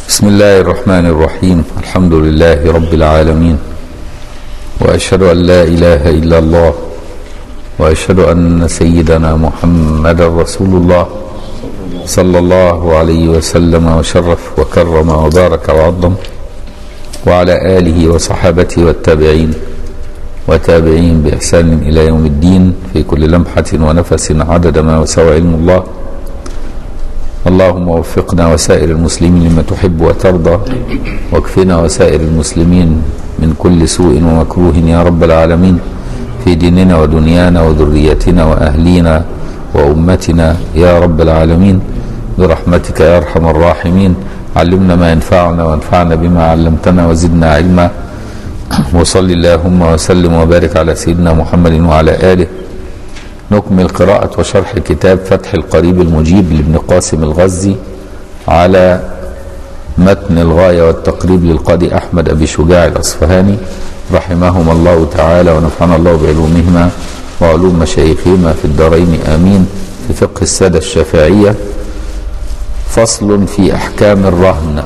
بسم الله الرحمن الرحيم الحمد لله رب العالمين واشهد ان لا اله الا الله واشهد ان سيدنا محمدا رسول الله صلى الله عليه وسلم وشرف وكرم وبارك وعظم وعلى اله وصحابته والتابعين وتابعين باحسان الى يوم الدين في كل لمحه ونفس عدد ما وسع علم الله اللهم وفقنا وسائر المسلمين لما تحب وترضى واكفنا وسائر المسلمين من كل سوء ومكروه يا رب العالمين في ديننا ودنيانا وذريتنا واهلينا وامتنا يا رب العالمين برحمتك يا ارحم الراحمين علمنا ما ينفعنا وانفعنا بما علمتنا وزدنا علما وصل اللهم وسلم وبارك على سيدنا محمد وعلى اله نكمل قراءة وشرح كتاب فتح القريب المجيب لابن قاسم الغزي على متن الغاية والتقريب للقاضي أحمد أبي شجاع الأصفهاني رحمهما الله تعالى ونفعنا الله بعلومهما وعلوم مشايخهما في الدارين آمين في فقه السادة الشافعية فصل في أحكام الرهن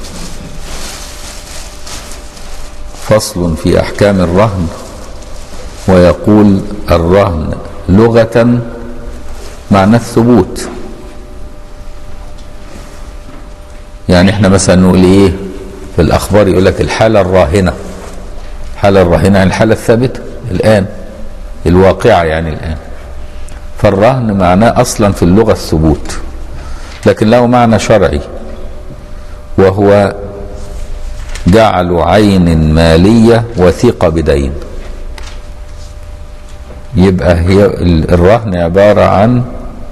فصل في أحكام الرهن ويقول الرهن لغة معنى الثبوت يعني احنا مثلا نقول ايه في الاخبار يقول لك الحالة الراهنة الحالة الراهنة يعني الحالة الثابتة الان الواقعة يعني الان فالرهن معناه اصلا في اللغة الثبوت لكن له معنى شرعي وهو جعل عين مالية وثيقة بدين يبقى هي الرهن عبارة عن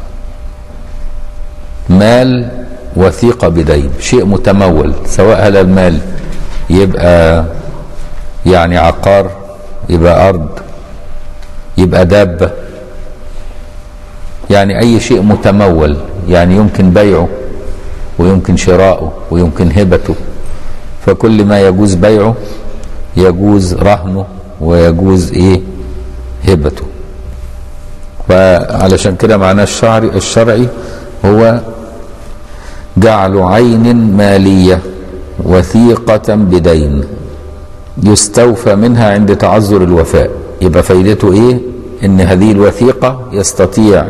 مال وثيقة بدين شيء متمول سواء هذا المال يبقى يعني عقار يبقى أرض يبقى دابة يعني أي شيء متمول يعني يمكن بيعه ويمكن شراؤه ويمكن هبته فكل ما يجوز بيعه يجوز رهنه ويجوز ايه هبته وعلشان كده معناه الشعري الشرعي هو جعل عين مالية وثيقة بدين يستوفى منها عند تعذر الوفاء يبقى فايدته ايه ان هذه الوثيقة يستطيع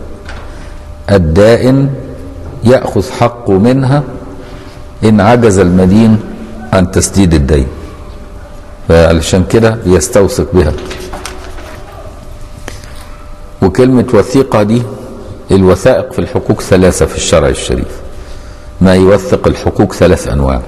الدائن يأخذ حقه منها ان عجز المدين عن تسديد الدين فعلشان كده بيستوثق بها وكلمة وثيقة دي الوثائق في الحقوق ثلاثة في الشرع الشريف ما يوثق الحقوق ثلاث أنواع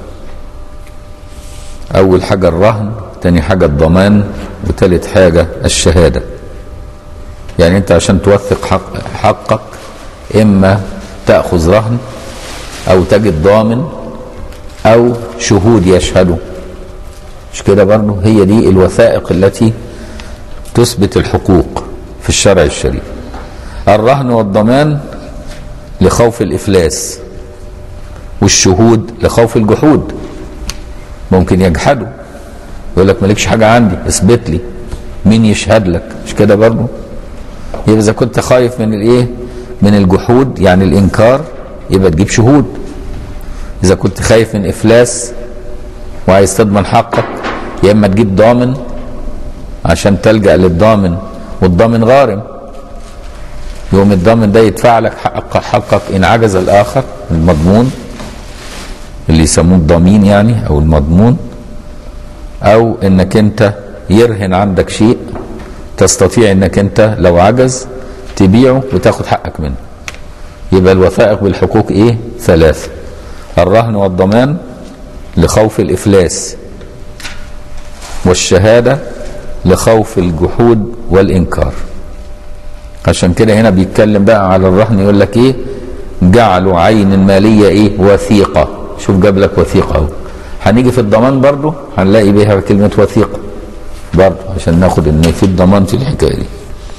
أول حاجة الرهن تاني حاجة الضمان وتالت حاجة الشهادة يعني أنت عشان توثق حق حقك إما تأخذ رهن أو تجد ضامن أو شهود يشهدوا مش كده برضه هي دي الوثائق التي تثبت الحقوق في الشرع الشريف الرهن والضمان لخوف الافلاس والشهود لخوف الجحود ممكن يجحدوا يقول لك مالكش حاجه عندي اثبت لي مين يشهد لك مش كده برضه يبقى اذا كنت خايف من الايه من الجحود يعني الانكار يبقى تجيب شهود اذا كنت خايف من افلاس وعايز تضمن حقك يا اما تجيب ضامن عشان تلجا للضامن والضامن غارم يوم الضامن ده يدفع لك حقك, حقك ان عجز الاخر المضمون اللي يسموه الضمين يعني او المضمون او انك انت يرهن عندك شيء تستطيع انك انت لو عجز تبيعه وتاخد حقك منه يبقى الوثائق بالحقوق ايه ثلاثة الرهن والضمان لخوف الافلاس والشهاده لخوف الجحود والإنكار عشان كده هنا بيتكلم بقى على الرهن يقول لك ايه جعلوا عين مالية ايه وثيقة شوف جاب لك وثيقة اهو هنيجي في الضمان برضو هنلاقي بيها كلمة وثيقة برضو عشان ناخد ان في الضمان في الحكاية دي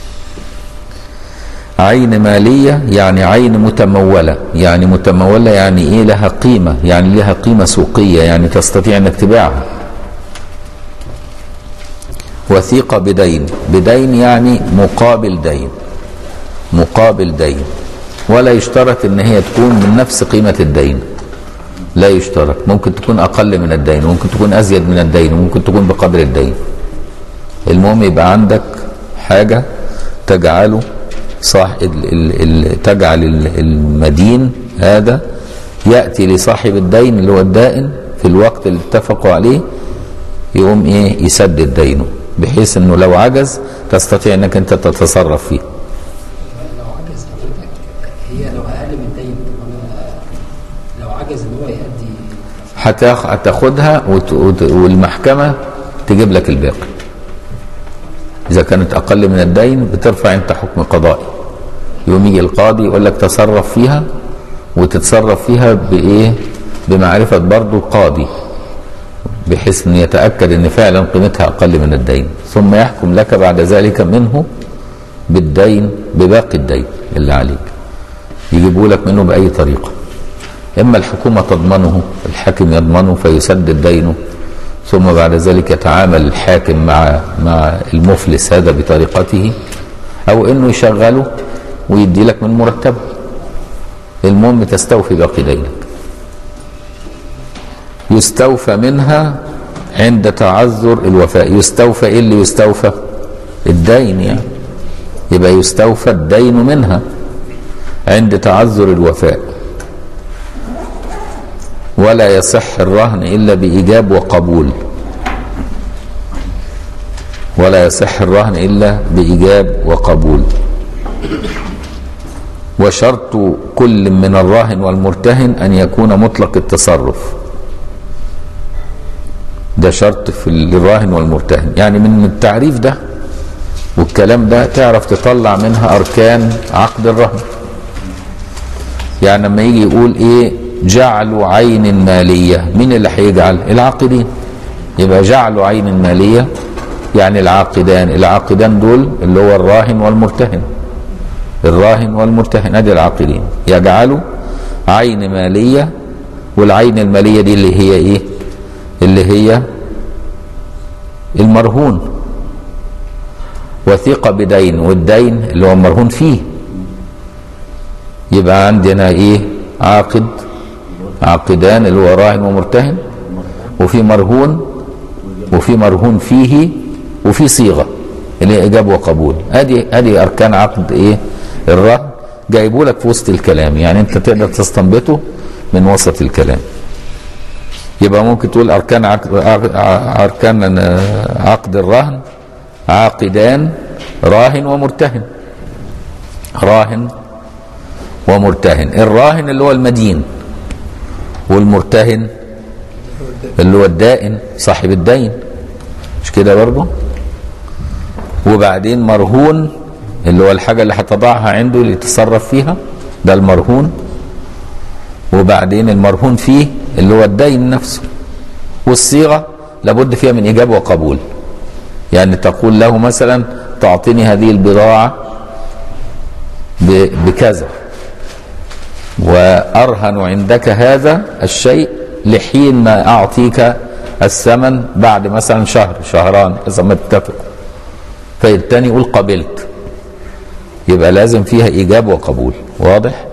عين مالية يعني عين متمولة يعني متمولة يعني ايه لها قيمة يعني لها قيمة سوقية يعني تستطيع انك تبيعها وثيقة بدين بدين يعني مقابل دين مقابل دين ولا يشترط ان هي تكون من نفس قيمة الدين لا يشترط ممكن تكون اقل من الدين وممكن تكون ازيد من الدين وممكن تكون بقدر الدين المهم يبقى عندك حاجه تجعله صح ال ال ال تجعل ال- المدين هذا ياتي لصاحب الدين اللي هو الدائن في الوقت اللي اتفقوا عليه يقوم ايه يسدد دينه بحيث انه لو عجز تستطيع انك انت تتصرف فيه لو عجز حضرتك هي لو اقل من الدين طب انا لو عجز ان هو يؤدي هتاخ- هتاخدها وت- وت- والمحكمة تجيب لك الباقي إذا كانت أقل من الدين بترفع أنت حكم قضائي يوم يجي القاضي يقول لك تصرف فيها وتتصرف فيها بإيه بمعرفة برضو القاضي بحيث أن يتأكد أن فعلا قيمتها أقل من الدين ثم يحكم لك بعد ذلك منه بالدين بباقي الدين اللي عليك يجيبوا لك منه بأي طريقة إما الحكومة تضمنه الحاكم يضمنه فيسدد دينه ثم بعد ذلك يتعامل الحاكم مع مع المفلس هذا بطريقته أو إنه يشغله ويدي لك من مرتبه المهم تستوفي باقي دينك يستوفى منها عند تعذر الوفاء يستوفى ايه اللي يستوفى الدين يعني يبقى يستوفى الدين منها عند تعذر الوفاء ولا يصح الرهن الا بايجاب وقبول ولا يصح الرهن الا بايجاب وقبول وشرط كل من الراهن والمرتهن ان يكون مطلق التصرف ده شرط في الراهن والمرتهن يعني من التعريف ده والكلام ده تعرف تطلع منها اركان عقد الرهن يعني لما يجي يقول ايه جعل عين ماليه مين اللي هيجعل العاقدين يبقى جعل عين ماليه يعني العاقدان العاقدان دول اللي هو الراهن والمرتهن الراهن والمرتهن ادي العاقدين يجعلوا عين ماليه والعين الماليه دي اللي هي ايه اللي هي المرهون وثيقه بدين والدين اللي هو مرهون فيه يبقى عندنا ايه عاقد عاقدان اللي هو راهن ومرتهن وفي مرهون وفي مرهون فيه وفي صيغه اللي هي ايجاب وقبول ادي ادي اركان عقد ايه الرهن جايبه لك في وسط الكلام يعني انت تقدر تستنبطه من وسط الكلام يبقى ممكن تقول اركان عقد اركان عقد الرهن عاقدان راهن ومرتهن راهن ومرتهن الراهن اللي هو المدين والمرتهن اللي هو الدائن صاحب الدين مش كده برضه وبعدين مرهون اللي هو الحاجة اللي هتضعها عنده اللي يتصرف فيها ده المرهون وبعدين المرهون فيه اللي هو الدين نفسه والصيغة لابد فيها من إجابة وقبول يعني تقول له مثلا تعطيني هذه البضاعة بكذا وأرهن عندك هذا الشيء لحين ما أعطيك الثمن بعد مثلا شهر شهران إذا ما اتفقوا فالتاني يقول قبلت يبقى لازم فيها إيجاب وقبول واضح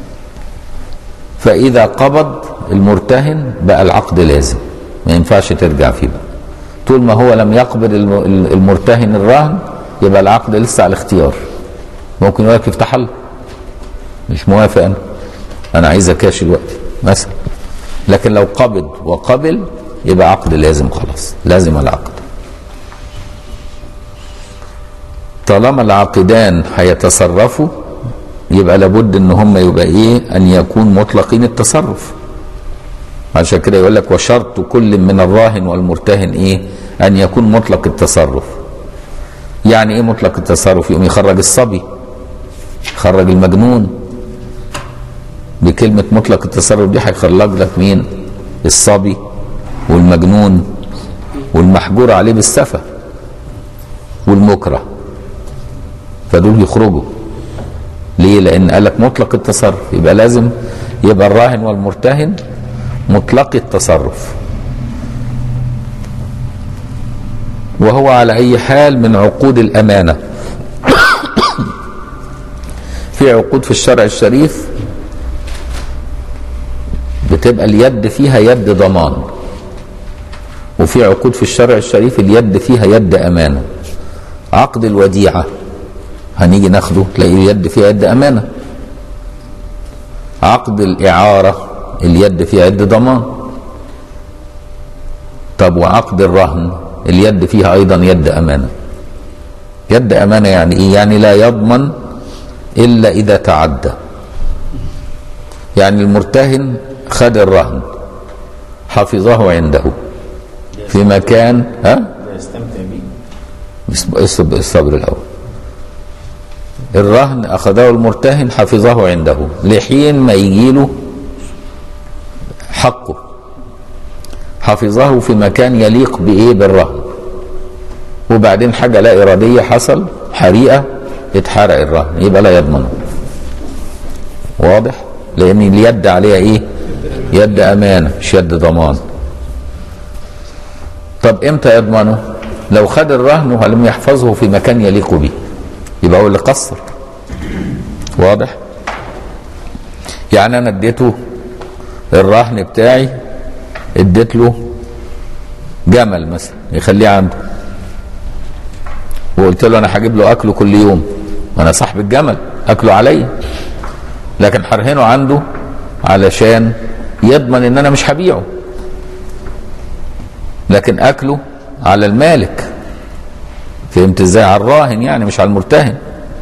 فإذا قبض المرتهن بقى العقد لازم ما ينفعش ترجع فيه بقى طول ما هو لم يقبض المرتهن الرهن يبقى العقد لسه على الاختيار ممكن يقول لك افتح الله مش موافق انا انا عايز كاش الوقت مثلا لكن لو قبض وقبل يبقى عقد لازم خلاص لازم العقد طالما العاقدان هيتصرفوا يبقى لابد ان هم يبقى ايه ان يكون مطلقين التصرف عشان كده يقول لك وشرط كل من الراهن والمرتهن ايه ان يكون مطلق التصرف يعني ايه مطلق التصرف يقوم يخرج الصبي يخرج المجنون بكلمة مطلق التصرف دي هيخرج لك مين الصبي والمجنون والمحجور عليه بالسفة والمكره فدول يخرجوا ليه لان قال لك مطلق التصرف يبقى لازم يبقى الراهن والمرتهن مطلق التصرف وهو على اي حال من عقود الامانه في عقود في الشرع الشريف وتبقى اليد فيها يد ضمان وفي عقود في الشرع الشريف اليد فيها يد امانه عقد الوديعه هنيجي ناخده تلاقي اليد فيها يد امانه عقد الاعاره اليد فيها يد ضمان طب وعقد الرهن اليد فيها ايضا يد امانه يد امانه يعني ايه يعني لا يضمن الا اذا تعدى يعني المرتهن خد الرهن حفظه عنده في مكان ها لا يستمتع به الصبر الصبر الاول الرهن اخذه المرتهن حفظه عنده لحين ما يجيله حقه حفظه في مكان يليق بايه بالرهن وبعدين حاجه لا اراديه حصل حريقه اتحرق الرهن يبقى لا يضمنه واضح لان اليد عليها ايه يد امانه مش يد ضمان طب امتى يضمنه لو خد الرهن ولم يحفظه في مكان يليق به يبقى هو اللي قصر واضح يعني انا اديته الرهن بتاعي اديت له جمل مثلا يخليه عنده وقلت له انا هجيب له اكله كل يوم انا صاحب الجمل اكله عليا لكن هرهنه عنده علشان يضمن ان انا مش هبيعه لكن اكله على المالك فهمت ازاي على الراهن يعني مش على المرتهن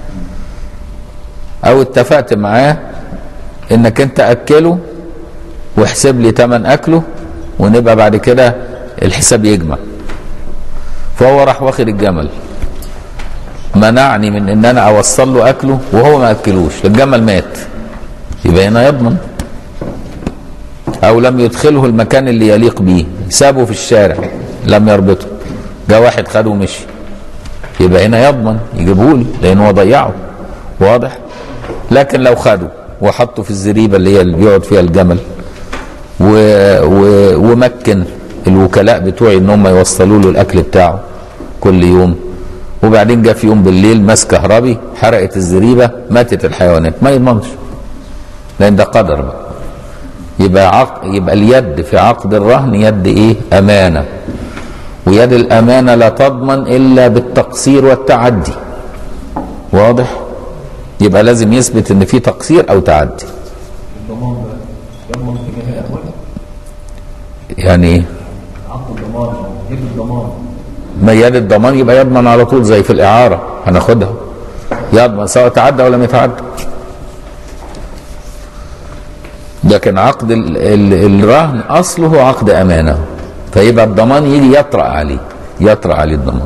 او اتفقت معاه انك انت اكله واحسب لي تمن اكله ونبقى بعد كده الحساب يجمع فهو راح واخد الجمل منعني من ان انا اوصل له اكله وهو ما اكلوش الجمل مات يبقى هنا يضمن او لم يدخله المكان اللي يليق به سابه في الشارع لم يربطه جاء واحد خده ومشي يبقى هنا يضمن يجيبه لي لان هو ضيعه واضح لكن لو خده وحطه في الزريبه اللي هي اللي بيقعد فيها الجمل و... و... ومكن الوكلاء بتوعي ان هم يوصلوا له الاكل بتاعه كل يوم وبعدين جه في يوم بالليل ماس كهربي حرقت الزريبه ماتت الحيوانات ما يضمنش لان ده قدر بقى يبقى عق... يبقى اليد في عقد الرهن يد ايه امانه ويد الامانه لا تضمن الا بالتقصير والتعدي واضح يبقى لازم يثبت ان في تقصير او تعدي الضمان ده يضمن في جميع الاحوال يعني ايه عقد الضمان يد الضمان ما يد الضمان يبقى يضمن على طول زي في الاعاره هناخدها يضمن سواء تعدى ولا ما يتعدى لكن عقد ال ال الرهن اصله عقد امانه فيبقى الضمان يجي يطرا عليه يطرا عليه الضمان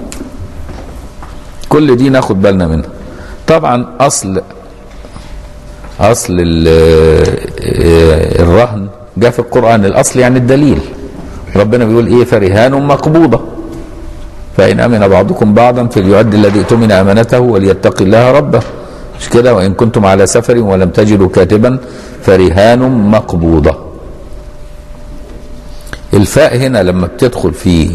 كل دي ناخد بالنا منها طبعا اصل اصل ال- آه، الرهن جاء في القران الاصل يعني الدليل ربنا بيقول ايه فرهان مقبوضه فإن أمن بعضكم بعضا فليؤد الذي اؤتمن أمانته وليتقي الله ربه مش كده وإن كنتم على سفر ولم تجدوا كاتبا فرهان مقبوضة الفاء هنا لما بتدخل في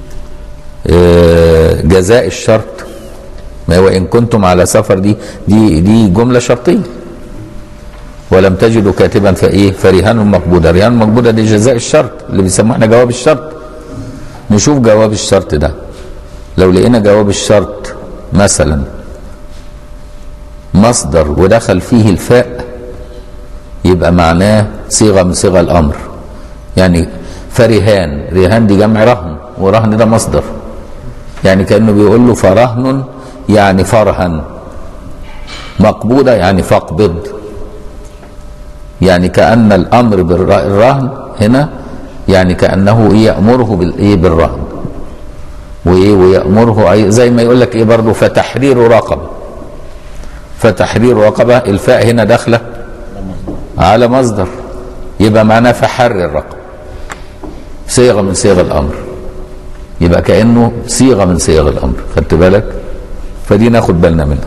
آه، جزاء الشرط ما هو إن كنتم على سفر دي دي دي جملة شرطية ولم تجدوا كاتبا فإيه فرهان مقبوضة رهان مقبوضة دي جزاء الشرط اللي بيسموه احنا جواب الشرط نشوف جواب الشرط ده لو لقينا جواب الشرط مثلا مصدر ودخل فيه الفاء يبقى معناه صيغه من صيغ الامر يعني فرهان رهان دي جمع رهن ورهن ده مصدر يعني كانه بيقول له فرهن يعني فرهن مقبوضه يعني فاقبض يعني كان الامر بالرهن هنا يعني كانه إيه يامره بالايه بالرهن وايه ويامره أي زي ما يقول لك ايه برضه فتحرير رقبه فتحرير رقبه الفاء هنا داخله على مصدر يبقى معناه فحرر رقبه صيغه من صيغ الامر يبقى كانه صيغه من صيغ الامر خدت بالك فدي ناخد بالنا منها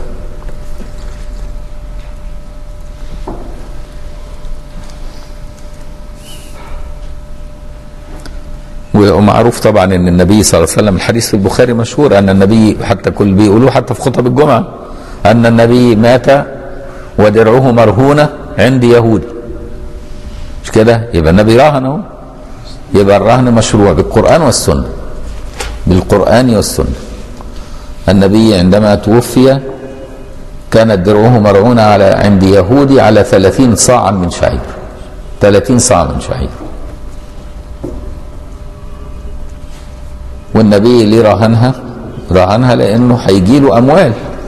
ومعروف طبعا ان النبي صلى الله عليه وسلم الحديث في البخاري مشهور ان النبي حتى كل بيقولوه حتى في خطب الجمعه ان النبي مات ودرعه مرهونه عند يهودي مش كده يبقى النبي راهن اهو يبقى الرهن مشروع بالقرآن والسنة بالقرآن والسنة النبي عندما توفي كانت درعه مرعونة على عند يهودي على ثلاثين صاعا من شعير ثلاثين صاع من شعير والنبي ليه راهنها راهنها لانه هيجي له اموال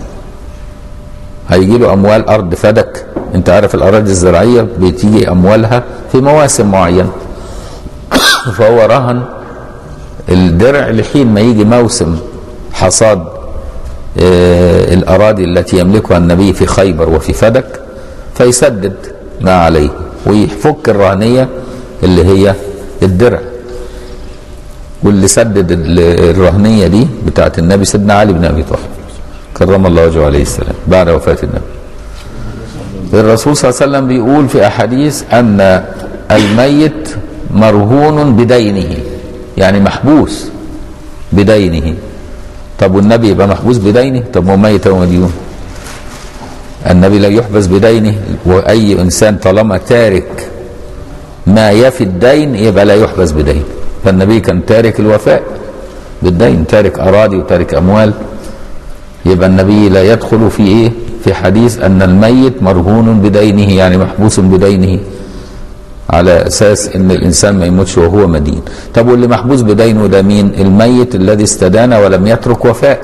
هيجي له اموال ارض فدك انت عارف الاراضي الزراعيه بتيجي اموالها في مواسم معينه فهو رهن الدرع لحين ما يجي موسم حصاد آه، الاراضي التي يملكها النبي في خيبر وفي فدك فيسدد ما عليه ويفك الرهنيه اللي هي الدرع واللي سدد ال- الرهنيه دي بتاعت النبي سيدنا علي بن ابي طالب كرم الله وجهه عليه السلام بعد وفاه النبي الرسول صلى الله عليه وسلم بيقول في احاديث ان الميت مرهون بدينه يعني محبوس بدينه طب والنبي يبقى محبوس بدينه طب ما هو ميت هو مديون النبي لا يحبس بدينه واي انسان طالما تارك ما يفي الدين يبقى لا يحبس بدين فالنبي كان تارك الوفاء بالدين تارك اراضي وتارك اموال يبقى النبي لا يدخل في ايه في حديث ان الميت مرهون بدينه يعني محبوس بدينه على اساس ان الانسان ما يموتش وهو مدين طب واللي محبوس بدينه ده مين الميت الذي استدان ولم يترك وفاء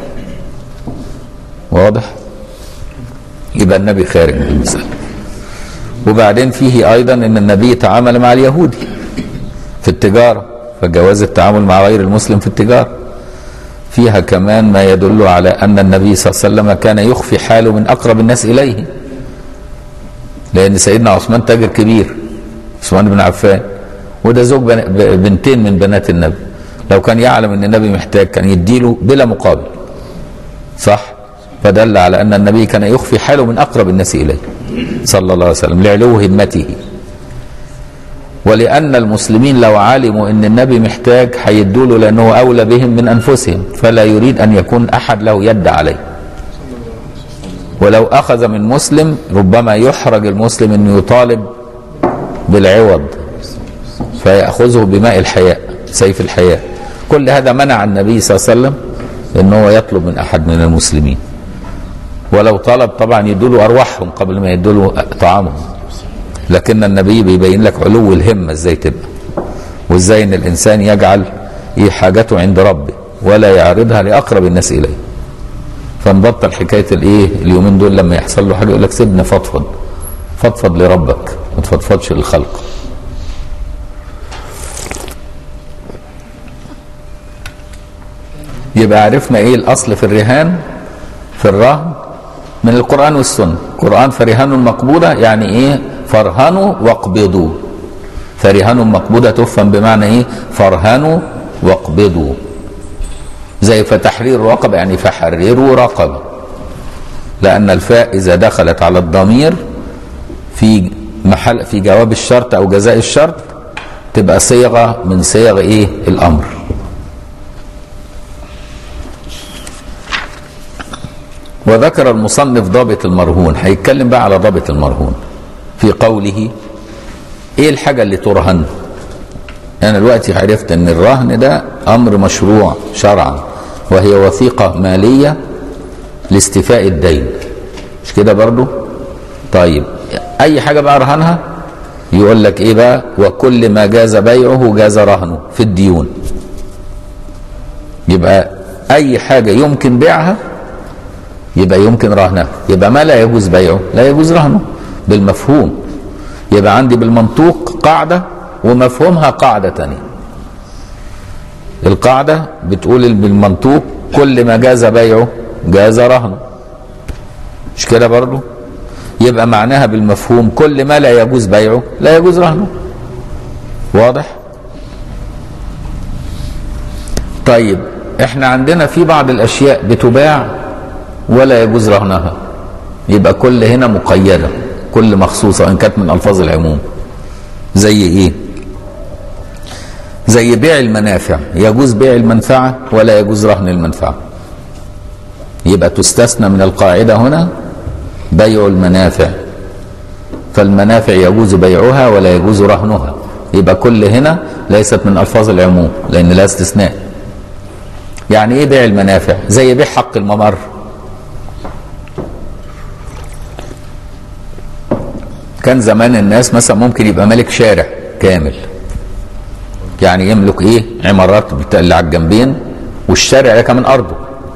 واضح يبقى النبي خارج من المسألة وبعدين فيه ايضا ان النبي تعامل مع اليهودي في التجارة فجواز التعامل مع غير المسلم في التجارة فيها كمان ما يدل على ان النبي صلى الله عليه وسلم كان يخفي حاله من اقرب الناس اليه لان سيدنا عثمان تاجر كبير عثمان بن عفان وده زوج بن- ب- بنتين من بنات النبي لو كان يعلم ان النبي محتاج كان يديله بلا مقابل صح فدل على ان النبي كان يخفي حاله من اقرب الناس اليه صلى الله عليه وسلم لعلو همته ولان المسلمين لو علموا ان النبي محتاج هيدوا له لانه اولى بهم من انفسهم فلا يريد ان يكون احد له يد عليه ولو اخذ من مسلم ربما يحرج المسلم انه يطالب بالعوض فياخذه بماء الحياء سيف الحياء كل هذا منع النبي صلى الله عليه وسلم ان هو يطلب من احد من المسلمين ولو طلب طبعا يدوا ارواحهم قبل ما يدوا طعامهم لكن النبي بيبين لك علو الهمه ازاي تبقى وازاي ان الانسان يجعل ايه حاجته عند ربه ولا يعرضها لاقرب الناس اليه فنبطل حكايه الايه اليومين دول لما يحصل له حاجه يقول لك سيبنا فضفض فضفض لربك ما تفضفضش للخلق يبقى عرفنا ايه الاصل في الرهان في الرهن من القران والسنه القران فرهان مقبوضه يعني ايه فرهنوا واقبضوا فرهان مقبوضه تفهم بمعنى ايه فرهنوا واقبضوا زي فتحرير رقبه يعني فحرروا رقبه لان الفاء اذا دخلت على الضمير في محل في جواب الشرط او جزاء الشرط تبقى صيغه من صيغ ايه الامر وذكر المصنف ضابط المرهون هيتكلم بقى على ضابط المرهون في قوله ايه الحاجه اللي ترهن انا دلوقتي عرفت ان الرهن ده امر مشروع شرعا وهي وثيقه ماليه لاستيفاء الدين مش كده برضو طيب اي حاجه بقى رهنها يقول لك ايه بقى وكل ما جاز بيعه جاز رهنه في الديون يبقى اي حاجه يمكن بيعها يبقى يمكن رهنها يبقى ما لا يجوز بيعه لا يجوز رهنه بالمفهوم يبقى عندي بالمنطوق قاعده ومفهومها قاعده تانية القاعده بتقول بالمنطوق كل ما جاز بيعه جاز رهنه مش كده برضو يبقى معناها بالمفهوم كل ما لا يجوز بيعه لا يجوز رهنه واضح طيب احنا عندنا في بعض الاشياء بتباع ولا يجوز رهنها يبقى كل هنا مقيده كل مخصوصه ان كانت من الفاظ العموم زي ايه زي بيع المنافع يجوز بيع المنفعه ولا يجوز رهن المنفعه يبقى تستثنى من القاعده هنا بيع المنافع فالمنافع يجوز بيعها ولا يجوز رهنها يبقى كل هنا ليست من الفاظ العموم لان لا استثناء يعني ايه بيع المنافع زي بيع حق الممر كان زمان الناس مثلا ممكن يبقى مالك شارع كامل يعني يملك ايه عمارات بتاع اللي على الجنبين والشارع ده كمان ارضه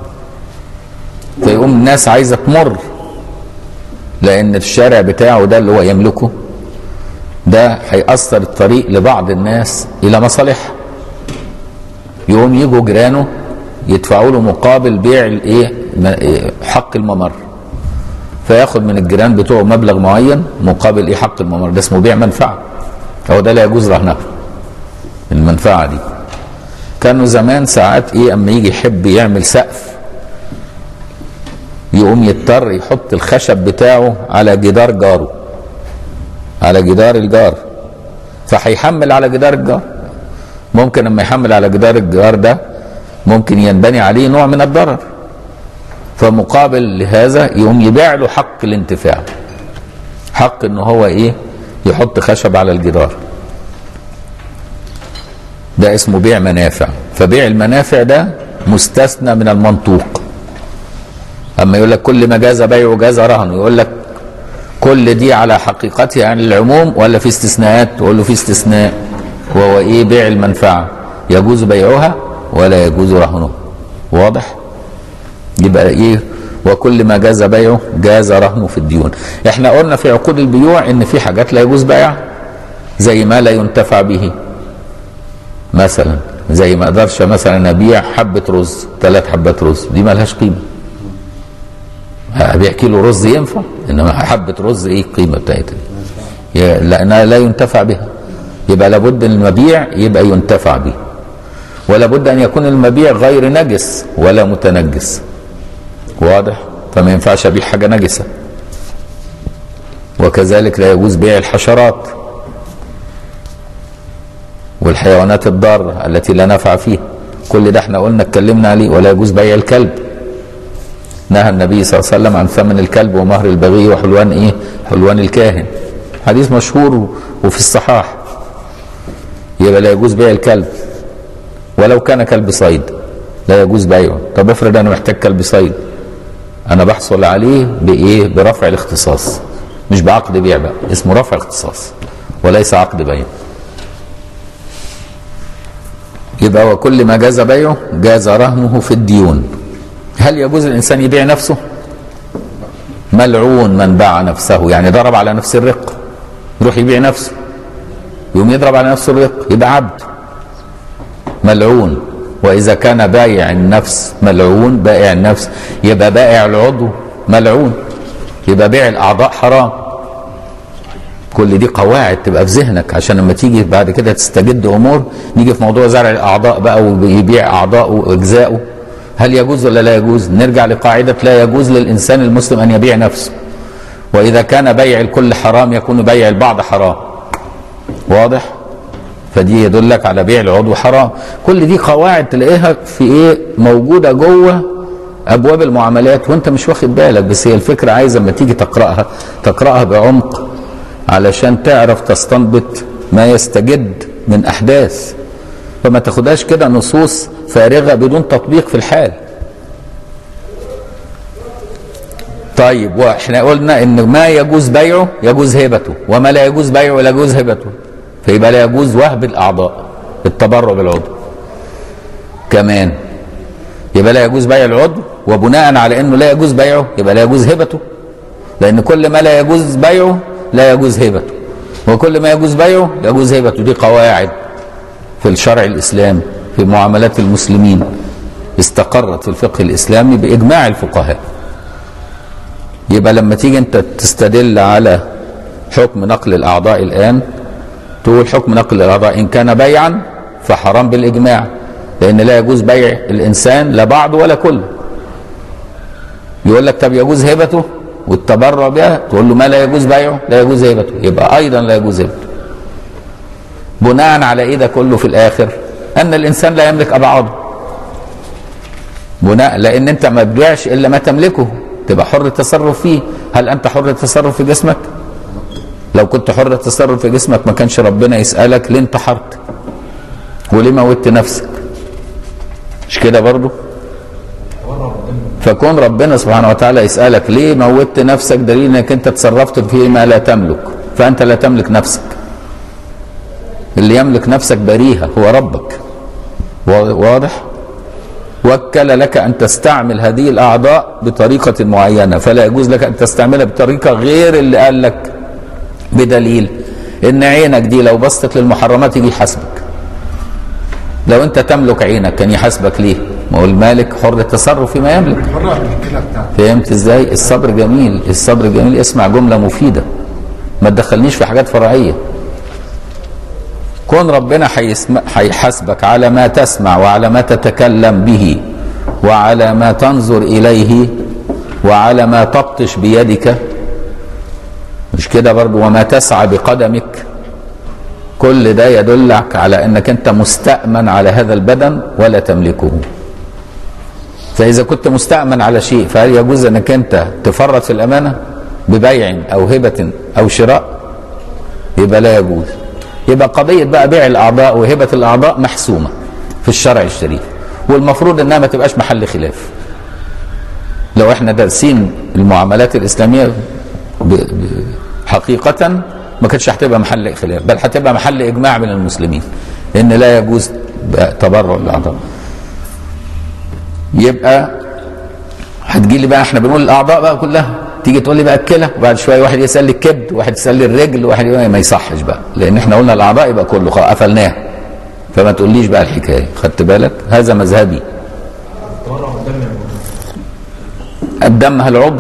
فيقوم الناس عايزه تمر لان الشارع بتاعه ده اللي هو يملكه ده هيأثر الطريق لبعض الناس الى مصالحها يقوم يجوا جيرانه يدفعوا له مقابل بيع الايه م- إيه، حق الممر فياخد من الجيران بتوعه مبلغ معين مقابل ايه حق الممر ده اسمه بيع منفعه هو ده لا يجوز رهنها المنفعه دي كانوا زمان ساعات ايه اما يجي يحب يعمل سقف يقوم يضطر يحط الخشب بتاعه على جدار جاره على جدار الجار فهيحمل على جدار الجار ممكن لما يحمل على جدار الجار ده ممكن ينبني عليه نوع من الضرر فمقابل لهذا يقوم يبيع له حق الانتفاع حق ان هو ايه يحط خشب على الجدار ده اسمه بيع منافع فبيع المنافع ده مستثنى من المنطوق اما يقول لك كل ما جاز بيعه جاز رهنه يقول لك كل دي على حقيقتها عن العموم ولا في استثناءات تقول له في استثناء وهو ايه بيع المنفعه يجوز بيعها ولا يجوز رهنها واضح يبقى ايه وكل ما جاز بيعه جاز رهنه في الديون احنا قلنا في عقود البيوع ان في حاجات لا يجوز بيعها زي ما لا ينتفع به مثلا زي ما اقدرش مثلا ابيع حبه رز ثلاث حبات رز دي ما لهاش قيمه ابيع كيلو رز ينفع انما حبه رز ايه القيمه بتاعتها يا- لانها لا ينتفع بها يبقى لابد ان المبيع يبقى ينتفع به ولا بد ان يكون المبيع غير نجس ولا متنجس واضح فما ينفعش ابيع حاجه نجسه وكذلك لا يجوز بيع الحشرات والحيوانات الضاره التي لا نفع فيها كل ده احنا قلنا اتكلمنا عليه ولا يجوز بيع الكلب نهى النبي صلى الله عليه وسلم عن ثمن الكلب ومهر البغي وحلوان ايه حلوان الكاهن حديث مشهور وفي الصحاح يبقى لا يجوز بيع الكلب ولو كان كلب صيد لا يجوز بيعه طب افرض انا محتاج كلب صيد انا بحصل عليه بايه برفع الاختصاص مش بعقد بيع بقى اسمه رفع اختصاص وليس عقد بيع يبقى وكل ما جاز بيعه جاز رهنه في الديون هل يجوز الانسان يبيع نفسه ملعون من باع نفسه يعني ضرب على نفس الرق يروح يبيع نفسه يقوم يضرب على نفسه الرق يبقى عبد ملعون واذا كان بائع النفس ملعون بائع النفس يبقى بائع العضو ملعون يبقى بيع الاعضاء حرام كل دي قواعد تبقى في ذهنك عشان لما تيجي بعد كده تستجد امور نيجي في موضوع زرع الاعضاء بقى ويبيع اعضائه واجزائه هل يجوز ولا لا يجوز نرجع لقاعده لا يجوز للانسان المسلم ان يبيع نفسه واذا كان بيع الكل حرام يكون بيع البعض حرام واضح فدي يدلك على بيع العضو حرام كل دي قواعد تلاقيها في ايه موجوده جوه ابواب المعاملات وانت مش واخد بالك بس هي الفكره عايزه لما تيجي تقراها تقراها بعمق علشان تعرف تستنبط ما يستجد من احداث فما تاخدهاش كده نصوص فارغه بدون تطبيق في الحال طيب واحنا قلنا ان ما يجوز بيعه يجوز هبته وما لا يجوز بيعه لا يجوز هبته فيبقى لا يجوز وهب الاعضاء التبرع بالعضو كمان يبقى لا يجوز بيع العضو وبناء على انه لا يجوز بيعه يبقى لا يجوز هبته لان كل ما لا يجوز بيعه لا يجوز هبته وكل ما يجوز بيعه يجوز هبته دي قواعد في الشرع الاسلامي في معاملات المسلمين استقرت في الفقه الاسلامي باجماع الفقهاء يبقى لما تيجي انت تستدل على حكم نقل الاعضاء الان تقول حكم نقل الاعضاء ان كان بيعا فحرام بالاجماع لان لا يجوز بيع الانسان لا بعض ولا كل يقول لك طب يجوز هبته والتبرع بها تقول له ما لا يجوز بيعه لا يجوز هبته يبقى ايضا لا يجوز هبته بناء على ايه ده كله في الاخر ان الانسان لا يملك ابعاضه بناء لان انت ما تبيعش الا ما تملكه تبقى حر التصرف فيه هل انت حر التصرف في جسمك لو كنت حر التصرف في جسمك ما كانش ربنا يسألك ليه انتحرت وليه موتت نفسك مش كده برضو فكون ربنا سبحانه وتعالى يسألك ليه موتت نفسك دليل انك انت تصرفت فيما لا تملك فانت لا تملك نفسك اللي يملك نفسك بريها هو ربك واضح وكل لك ان تستعمل هذه الاعضاء بطريقه معينه فلا يجوز لك ان تستعملها بطريقه غير اللي قال لك بدليل ان عينك دي لو بصت للمحرمات يجي يحاسبك لو انت تملك عينك كان يحاسبك ليه ما هو المالك حر التصرف فيما يملك بره من الكلى بتاعته فهمت ازاي الصبر جميل الصبر جميل اسمع جمله مفيده ما تدخلنيش في حاجات فرعيه كون ربنا هيسم- هيحاسبك على ما تسمع وعلى ما تتكلم به وعلى ما تنظر اليه وعلى ما تبطش بيدك مش كده برضو وما تسعى بقدمك كل ده يدلك على انك انت مستأمن على هذا البدن ولا تملكه فإذا كنت مستأمن على شيء فهل يجوز أنك أنت تفرط في الأمانة ببيع أو هبة أو شراء يبقى لا يجوز يبقى قضية بقى بيع الأعضاء وهبة الأعضاء محسومة في الشرع الشريف والمفروض أنها ما تبقاش محل خلاف لو احنا دارسين المعاملات الإسلامية ب... ب... حقيقة ما كانتش هتبقى محل خلاف بل هتبقى محل إجماع من المسلمين إن لا يجوز تبرع الأعضاء يبقى هتجي لي بقى احنا بنقول الاعضاء بقى كلها تيجي تقول لي بقى الكلى وبعد شويه واحد يسال لي الكبد واحد يسال لي الرجل واحد يقول لي ما يصحش بقى لان احنا قلنا الاعضاء يبقى كله خلاص قفلناها فما تقوليش بقى الحكايه خدت بالك هذا مذهبي تبرع الدم يا مولانا. الدم هل عضو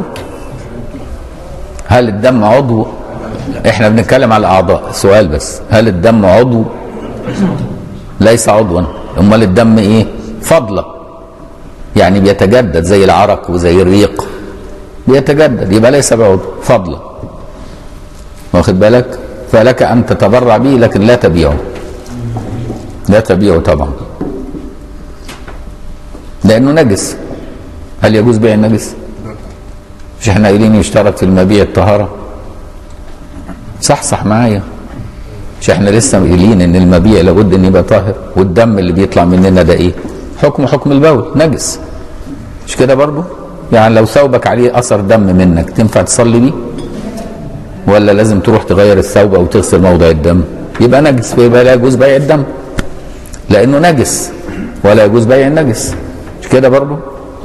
هل الدم عضو احنا بنتكلم على الاعضاء سؤال بس هل الدم عضو ليس عضوا امال الدم ايه فضله يعني بيتجدد زي العرق وزي الريق بيتجدد يبقى ليس بعضو فضله واخد بالك فلك ان تتبرع به لكن لا تبيعه لا تبيعه طبعا لانه نجس هل يجوز بيع النجس مش احنا قايلين يشترط في المبيع الطهاره صح صح معايا مش احنا لسه قايلين ان المبيع لابد ان يبقى طاهر والدم اللي بيطلع مننا ده ايه حكم حكم البول نجس مش كده برضو يعني لو ثوبك عليه اثر دم منك تنفع تصلي بيه ولا لازم تروح تغير الثوب او تغسل موضع الدم يبقى نجس فيبقى لا يجوز بيع الدم لانه نجس ولا يجوز بيع النجس مش كده برضو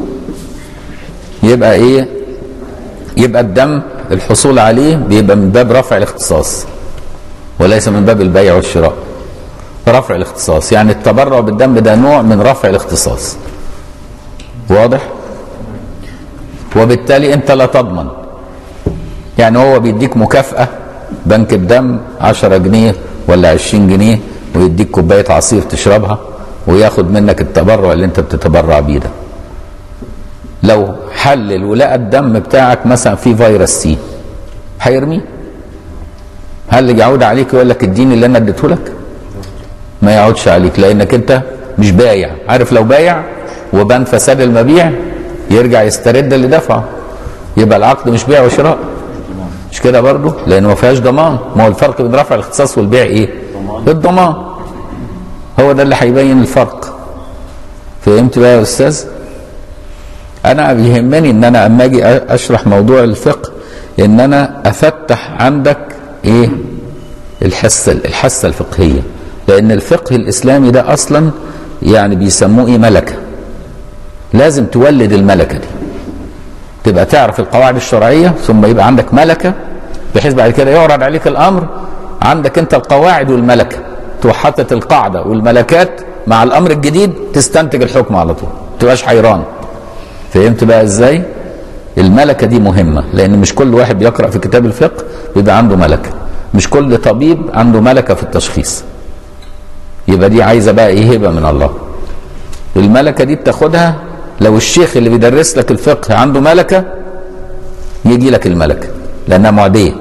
يبقى ايه يبقى الدم الحصول عليه بيبقى من باب رفع الاختصاص وليس من باب البيع والشراء رفع الاختصاص يعني التبرع بالدم ده نوع من رفع الاختصاص واضح وبالتالي انت لا تضمن يعني هو بيديك مكافأة بنك الدم 10 جنيه ولا 20 جنيه ويديك كوباية عصير تشربها وياخد منك التبرع اللي انت بتتبرع بيه ده لو حلل ولقى الدم بتاعك مثلا فيه فيروس سي هيرميه هل يعود عليك يقول لك اديني اللي انا اديته لك ما يعودش عليك لانك انت مش بايع عارف لو بايع وبان فساد المبيع يرجع يسترد اللي دفعه يبقى العقد مش بيع وشراء مش كده برضه لان ما فيهاش ضمان ما هو الفرق بين رفع الاختصاص والبيع ايه الضمان هو ده اللي هيبين الفرق فهمت بقى يا استاذ انا بيهمني ان انا اما اجي اشرح موضوع الفقه ان انا افتح عندك ايه الحصه الحصه الفقهيه لان الفقه الاسلامي ده اصلا يعني بيسموه ايه ملكه لازم تولد الملكه دي تبقى تعرف القواعد الشرعيه ثم يبقى عندك ملكه بحيث بعد كده يعرض عليك الامر عندك انت القواعد والملكه تروح حاطط القاعده والملكات مع الامر الجديد تستنتج الحكم على طول ما تبقاش حيران فهمت بقى ازاي الملكه دي مهمه لان مش كل واحد بيقرا في كتاب الفقه بيبقى عنده ملكه مش كل طبيب عنده ملكه في التشخيص يبقى دي عايزه بقى ايه هبه من الله الملكه دي بتاخدها لو الشيخ اللي بيدرس لك الفقه عنده ملكه يجي لك الملكه لانها معديه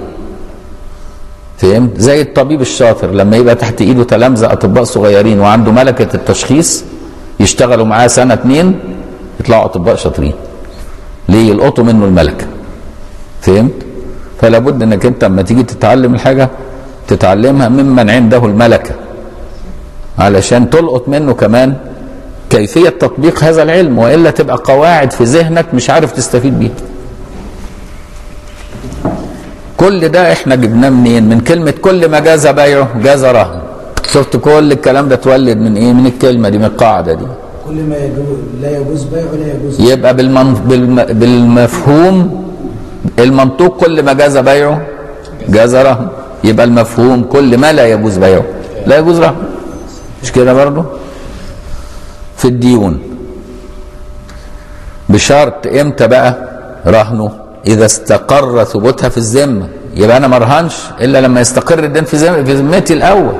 فهمت زي الطبيب الشاطر لما يبقى تحت ايده تلامذه اطباء صغيرين وعنده ملكه التشخيص يشتغلوا معاه سنه اتنين يطلعوا اطباء شاطرين ليه يلقطوا منه الملكه فهمت فلا بد انك انت لما تيجي تتعلم الحاجه تتعلمها ممن عنده الملكه علشان تلقط منه كمان كيفيه تطبيق هذا العلم والا تبقى قواعد في ذهنك مش عارف تستفيد بيها كل ده احنا جبناه منين من كلمه كل ما جاز بيعه جاز رهن شفت كل الكلام ده اتولد من ايه من الكلمه دي من القاعده دي كل ما يجوز لا يجوز بيعه لا يجوز يبقى بالمن... بالم... بالمفهوم المنطوق كل ما جاز بيعه جاز رهن يبقى المفهوم كل ما لا يجوز بيعه لا يجوز رهن مش كده برضه في الديون بشرط امتى بقى رهنه اذا استقر ثبوتها في الذمه يبقى انا ما ارهنش الا لما يستقر الدين في ذم- في ذمتي الاول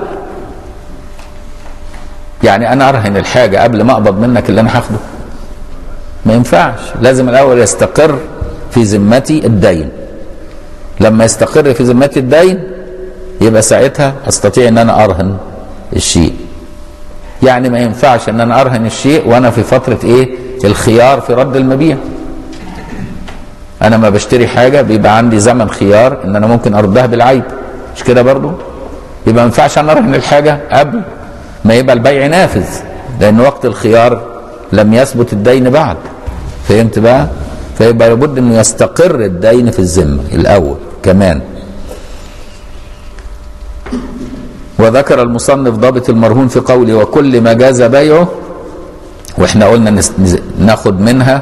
يعني انا ارهن الحاجه قبل ما اقبض منك اللي انا هاخده ما ينفعش لازم الاول يستقر في ذمتي الدين لما يستقر في ذمتي الدين يبقى ساعتها استطيع ان انا ارهن الشيء يعني ما ينفعش ان انا ارهن الشيء وانا في فتره ايه الخيار في رد المبيع انا ما بشتري حاجه بيبقى عندي زمن خيار ان انا ممكن اردها بالعيب مش كده برضو يبقى ما ينفعش انا ارهن الحاجه قبل ما يبقى البيع نافذ لان وقت الخيار لم يثبت الدين بعد فهمت بقى فيبقى لابد انه يستقر الدين في الذمه الاول كمان وذكر المصنف ضابط المرهون في قوله وكل ما جاز بيعه واحنا قلنا نس- ناخد منها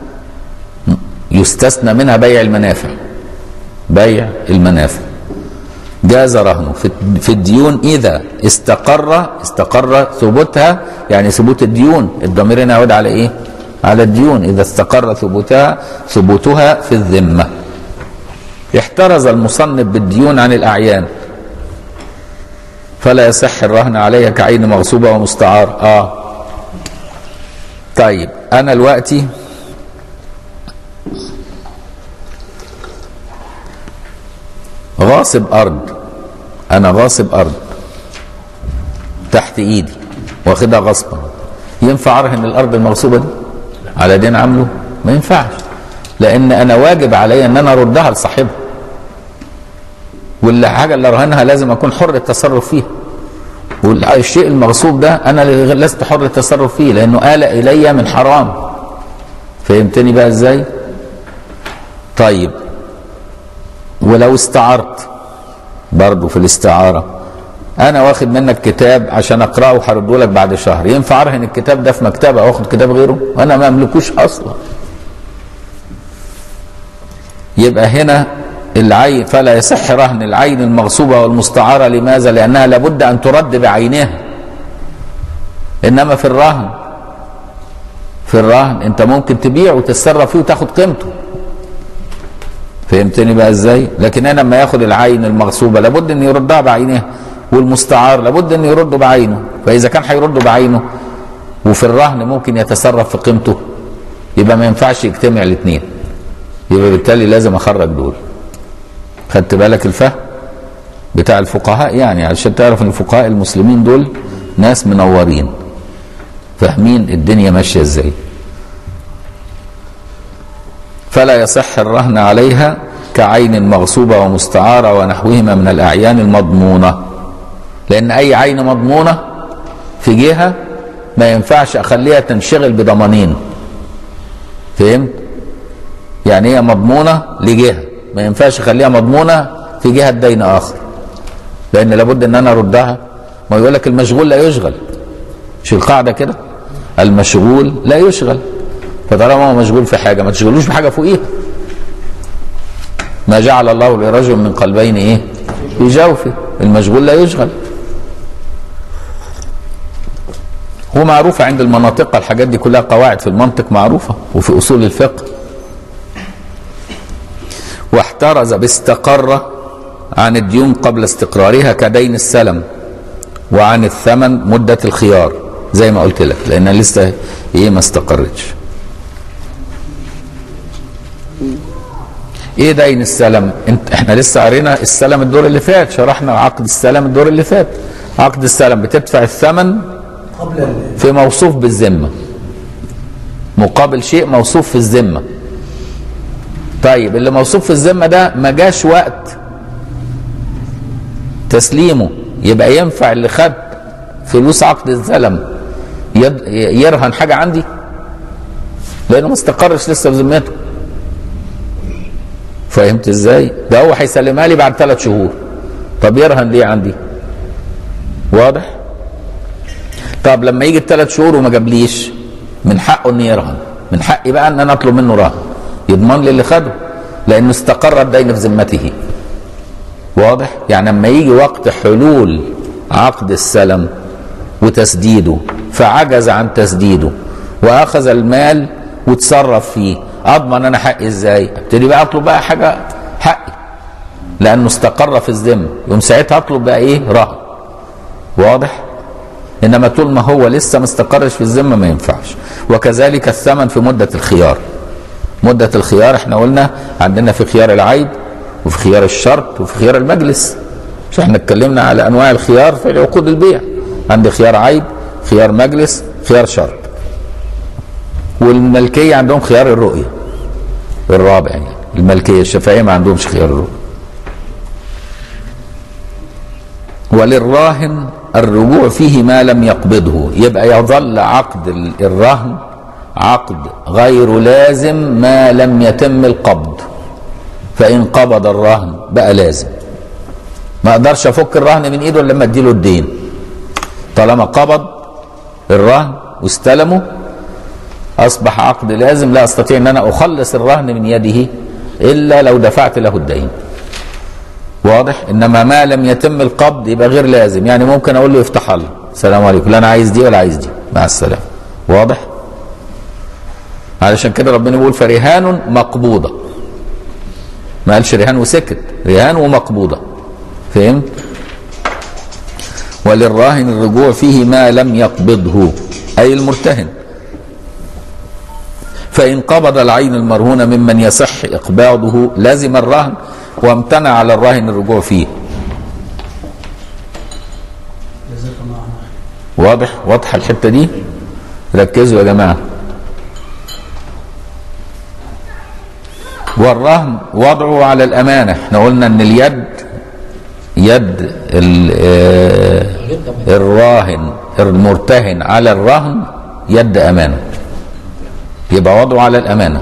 يستثنى منها بيع المنافع بيع المنافع جاز رهنه في في الديون اذا استقر استقر ثبوتها يعني ثبوت الديون الضمير هنا يعود على ايه؟ على الديون اذا استقر ثبوتها ثبوتها في الذمه احترز المصنف بالديون عن الاعيان فلا يصح الرهن عليها كعين مغصوبه ومستعار اه طيب انا دلوقتي غاصب ارض انا غاصب ارض تحت ايدي واخدها غصبا ينفع ارهن الارض المغصوبه دي على دين عامله ما ينفعش لان انا واجب علي ان انا اردها لصاحبها والحاجه اللي ارهنها لازم اكون حر التصرف فيها والشيء المغصوب ده انا اللي لست حر التصرف فيه لانه آل الي من حرام فهمتني بقى ازاي طيب ولو استعرت برضه في الاستعاره انا واخد منك كتاب عشان اقراه وهرده لك بعد شهر ينفع ارهن الكتاب ده في مكتبه واخد كتاب غيره وانا ما املكوش اصلا يبقى هنا العين فلا يصح رهن العين المغصوبه والمستعاره لماذا لانها لابد ان ترد بعينها انما في الرهن في الرهن انت ممكن تبيع وتتصرف فيه وتاخد قيمته فهمتني بقى ازاي لكن انا لما ياخد العين المغصوبه لابد ان يردها بعينها والمستعار لابد ان يرده بعينه فاذا كان هيرده بعينه وفي الرهن ممكن يتصرف في قيمته يبقى ما ينفعش يجتمع الاثنين يبقى بالتالي لازم اخرج دول خدت بالك الفهم بتاع الفقهاء يعني علشان تعرف ان الفقهاء المسلمين دول ناس منورين فاهمين الدنيا ماشيه ازاي فلا يصح الرهن عليها كعين مغصوبة ومستعارة ونحوهما من الأعيان المضمونة لأن أي عين مضمونة في جهة ما ينفعش أخليها تنشغل بضمانين فهمت؟ يعني هي مضمونة لجهة ما ينفعش أخليها مضمونة في جهة دين آخر لأن لابد أن أنا أردها ما يقول لك المشغول لا يشغل مش القاعدة كده المشغول لا يشغل فطالما هو مشغول في حاجه ما تشغلوش بحاجه فوقيها ما جعل الله لرجل من قلبين ايه في جوفه المشغول لا يشغل هو معروفة عند المناطق الحاجات دي كلها قواعد في المنطق معروفة وفي أصول الفقه واحترز باستقر عن الديون قبل استقرارها كدين السلم وعن الثمن مدة الخيار زي ما قلت لك لأن لسه إيه ما استقرتش ايه دين السلم انت احنا لسه قرينا السلم الدور اللي فات شرحنا عقد السلم الدور اللي فات عقد السلم بتدفع الثمن قبل ال- في موصوف بالذمه مقابل شيء موصوف في الذمه طيب اللي موصوف في الذمه ده ما جاش وقت تسليمه يبقى ينفع اللي خد فلوس عقد السلم يد- يرهن حاجه عندي لانه ما استقرش لسه في ذمته فهمت ازاي ده هو هيسلمها لي بعد ثلاث شهور طب يرهن ليه عندي واضح طب لما يجي الثلاث شهور وما جابليش من حقه ان يرهن من حقي بقى ان انا اطلب منه رهن يضمن لي اللي خده لانه استقر الدين في ذمته واضح يعني لما يجي وقت حلول عقد السلم وتسديده فعجز عن تسديده واخذ المال وتصرف فيه اضمن انا حقي ازاي ابتدي بقى اطلب بقى حاجه حقي لانه استقر في الذمه يوم ساعتها اطلب بقى ايه رهن واضح انما طول ما هو لسه ما استقرش في الذمه ما ينفعش وكذلك الثمن في مده الخيار مده الخيار احنا قلنا عندنا في خيار العيب وفي خيار الشرط وفي خيار المجلس مش احنا اتكلمنا على انواع الخيار في عقود البيع عندي خيار عيب خيار مجلس خيار شرط والملكيه عندهم خيار الرؤيه الرابع يعني الملكيه الشافعيه ما عندهمش خيار الرؤيه وللراهن الرجوع فيه ما لم يقبضه يبقى يظل عقد ال- الرهن عقد غير لازم ما لم يتم القبض فإن قبض الرهن بقى لازم ما اقدرش افك الرهن من ايده الا لما اديله الدين طالما قبض الرهن واستلمه اصبح عقد لازم لا استطيع ان انا اخلص الرهن من يده الا لو دفعت له الدين واضح انما ما لم يتم القبض يبقى غير لازم يعني ممكن اقول له يفتح الله السلام عليكم لا انا عايز دي ولا عايز دي مع السلامه واضح علشان كده ربنا بيقول فرهان مقبوضه ما قالش رهان وسكت رهان ومقبوضه فهمت وللراهن الرجوع فيه ما لم يقبضه اي المرتهن فإن قبض العين المرهونة ممن يصح إقباضه لزم الرهن وامتنع على الراهن الرجوع فيه جزاك الله عنك واضح واضحة الحتة دي ركزوا يا جماعة والرهن وضعه على الأمانة احنا قلنا ان اليد يد ال- آه، غير كمان الراهن المرتهن على الرهن يد أمانة يبقى وضعه على الأمانة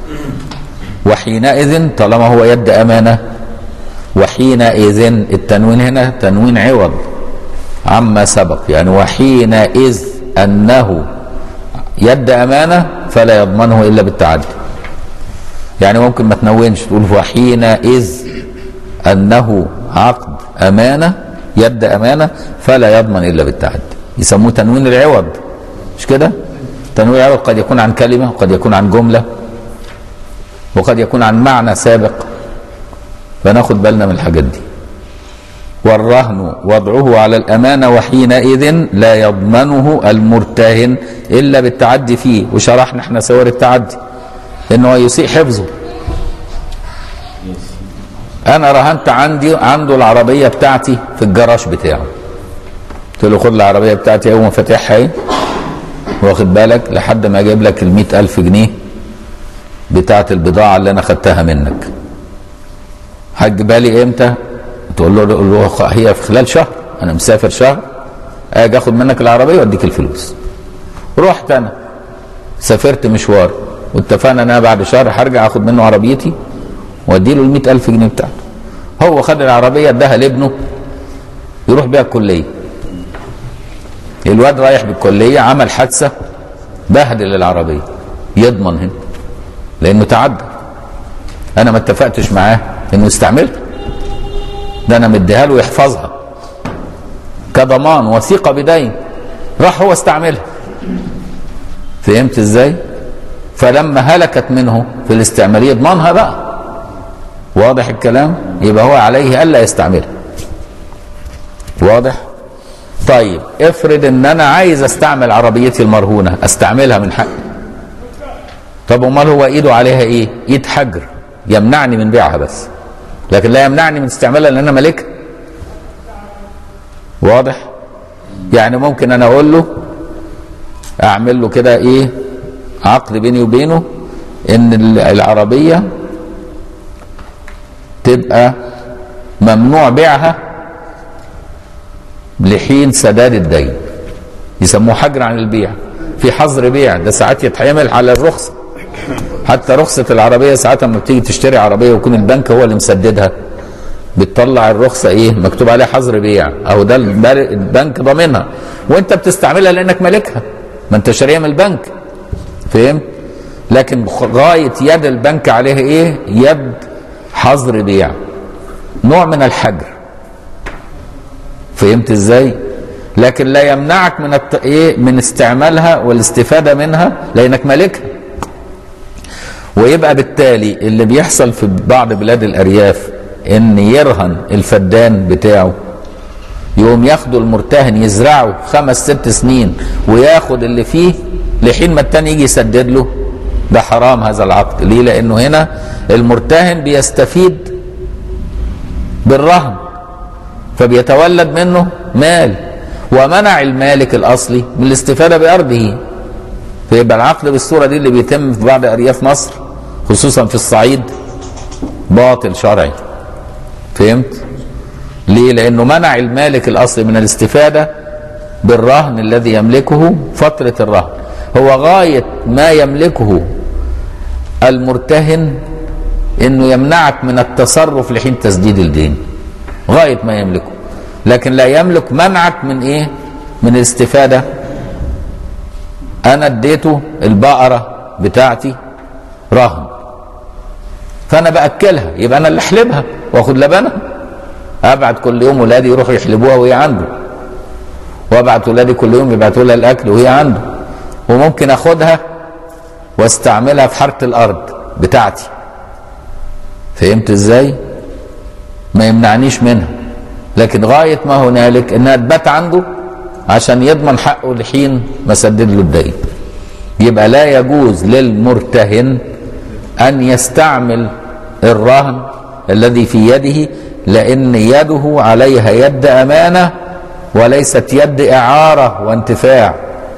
وحينئذ طالما هو يد أمانة وحينئذ التنوين هنا تنوين عوض عما سبق يعني وحينئذ أنه يد أمانة فلا يضمنه إلا بالتعدي يعني ممكن ما تنونش تقول وحينئذ أنه عقد أمانة يد أمانة فلا يضمن إلا بالتعدي يسموه تنوين العوض مش كده تنوين العوض قد يكون عن كلمة وقد يكون عن جملة وقد يكون عن معنى سابق فناخد بالنا من الحاجات دي والرهن وضعه على الأمانة وحينئذ لا يضمنه المرتهن إلا بالتعدي فيه وشرحنا احنا صور التعدي إنه يسيء حفظه أنا رهنت عندي عنده العربية بتاعتي في الجراج بتاعه قلت له خد العربية بتاعتي أول ما فاتحها إيه واخد بالك لحد ما أجيب لك المئة ألف جنيه بتاعة البضاعة اللي أنا خدتها منك هتجيبها لي إمتى؟ تقول له, تقول له هي في خلال شهر أنا مسافر شهر أجي آخد منك العربية وأديك الفلوس رحت أنا سافرت مشوار واتفقنا ان انا بعد شهر هرجع اخد منه عربيتي وادي له ال ألف جنيه بتاعته هو خد العربيه اداها لابنه يروح بيها الكليه الواد رايح بالكليه عمل حادثه بهدل العربيه يضمن هنا لانه تعدى انا ما اتفقتش معاه انه يستعملها ده انا مديها له يحفظها كضمان وثيقه بدين راح هو استعملها فهمت ازاي فلما هلكت منه في الاستعماليه يضمنها بقى واضح الكلام يبقى هو عليه الا يستعملها واضح طيب افرض ان انا عايز استعمل عربيتي المرهونه استعملها من حقي طب امال هو ايده عليها ايه ايد حجر يمنعني من بيعها بس لكن لا يمنعني من استعمالها لان انا مالكها واضح يعني ممكن انا اقول له اعمل له كده ايه عقد بيني وبينه ان ال- العربيه تبقى ممنوع بيعها لحين سداد الدين يسموه حجر عن البيع في حظر بيع ده ساعات يتعمل على الرخصه حتى رخصه العربيه ساعات لما بتيجي تشتري عربيه ويكون البنك هو اللي مسددها بتطلع الرخصه ايه مكتوب عليها حظر بيع او ده البر- البنك ضامنها وانت بتستعملها لانك مالكها ما انت شاريها من البنك فهمت لكن غايه يد البنك عليها ايه يد حظر بيع نوع من الحجر فهمت ازاي لكن لا يمنعك من الت... ايه من استعمالها والاستفاده منها لانك مالكها ويبقى بالتالي اللي بيحصل في بعض بلاد الارياف ان يرهن الفدان بتاعه يقوم ياخدوا المرتهن يزرعه خمس ست سنين وياخد اللي فيه لحين ما التاني يجي يسدد له ده حرام هذا العقد ليه لانه هنا المرتهن بيستفيد بالرهن فبيتولد منه مال ومنع المالك الاصلي من الاستفاده بارضه فيبقى العقد بالصوره دي اللي بيتم في بعض ارياف مصر خصوصا في الصعيد باطل شرعي فهمت ليه لانه منع المالك الاصلي من الاستفاده بالرهن الذي يملكه فتره الرهن هو غايه ما يملكه المرتهن انه يمنعك من التصرف لحين تسديد الدين غايه ما يملكه لكن لا يملك منعك من ايه من الاستفاده انا اديته البقره بتاعتي رهن فانا باكلها يبقى انا اللي احلبها واخد لبنها ابعت كل يوم ولادي يروحوا يحلبوها وهي عنده وابعت ولادي كل يوم يبعتوا لها الاكل وهي عنده وممكن اخدها واستعملها في حاره الارض بتاعتي فهمت ازاي ما يمنعنيش منها لكن غايه ما هنالك انها تبات عنده عشان يضمن حقه لحين ما سدد له الدين يبقى لا يجوز للمرتهن ان يستعمل الرهن الذي في يده لان يده عليها يد امانه وليست يد اعاره وانتفاع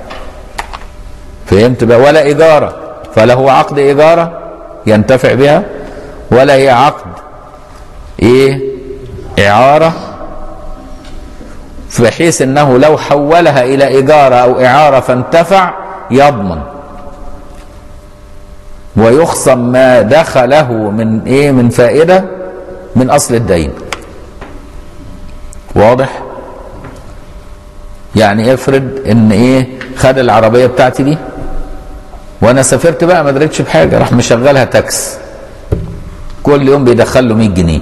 فهمت بقى ولا اجاره فله عقد اجاره ينتفع بها ولا هي عقد ايه اعاره بحيث انه لو حولها الى اجاره او اعاره فانتفع يضمن ويخصم ما دخله من ايه من فائده من اصل الدين واضح يعني افرض ان ايه خد العربيه بتاعتي دي وانا سافرت بقى ما دريتش بحاجه راح مشغلها تاكس كل يوم بيدخل له 100 جنيه